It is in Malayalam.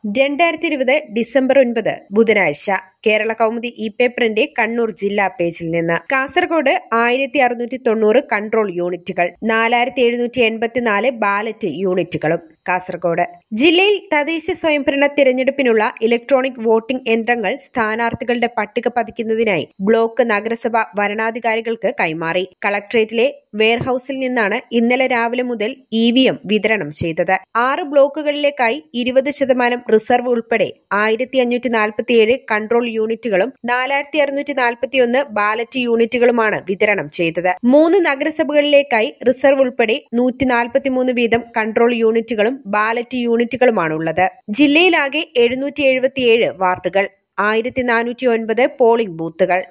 രണ്ടായിരത്തി ഇരുപത് ഡിസംബർ ഒൻപത് ബുധനാഴ്ച കേരള കൗമുദി ഇ പേപ്പറിന്റെ കണ്ണൂർ ജില്ലാ പേജിൽ നിന്ന് കാസർഗോഡ് ആയിരത്തി അറുന്നൂറ്റി തൊണ്ണൂറ് കൺട്രോൾ യൂണിറ്റുകൾ നാലായിരത്തി എഴുന്നൂറ്റി എൺപത്തിനാല് ബാലറ്റ് യൂണിറ്റുകളും കാസർഗോഡ് ജില്ലയിൽ തദ്ദേശ സ്വയംഭരണ തിരഞ്ഞെടുപ്പിനുള്ള ഇലക്ട്രോണിക് വോട്ടിംഗ് യന്ത്രങ്ങൾ സ്ഥാനാർത്ഥികളുടെ പട്ടിക പതിക്കുന്നതിനായി ബ്ലോക്ക് നഗരസഭ വരണാധികാരികൾക്ക് കൈമാറി കളക്ട്രേറ്റിലെ വെയർഹൌസിൽ നിന്നാണ് ഇന്നലെ രാവിലെ മുതൽ ഇ വി എം വിതരണം ചെയ്തത് ആറ് ബ്ലോക്കുകളിലേക്കായി ഇരുപത് ശതമാനം റിസർവ് ഉൾപ്പെടെ ആയിരത്തി അഞ്ഞൂറ്റി നാൽപ്പത്തിയേഴ് കൺട്രോൾ യൂണിറ്റുകളും നാലായിരത്തി അറുന്നൂറ്റി നാൽപ്പത്തിയൊന്ന് ബാലറ്റ് യൂണിറ്റുകളുമാണ് വിതരണം ചെയ്തത് മൂന്ന് നഗരസഭകളിലേക്കായി റിസർവ് ഉൾപ്പെടെ നൂറ്റി നാൽപ്പത്തിമൂന്ന് വീതം കൺട്രോൾ യൂണിറ്റുകളും ബാലറ്റ് യൂണിറ്റുകളുമാണുള്ളത് ജില്ലയിലാകെ എഴുന്നൂറ്റി എഴുപത്തിയേഴ് വാർഡുകൾ ആയിരത്തി നാനൂറ്റി ഒൻപത് പോളിംഗ് ബൂത്തുകൾ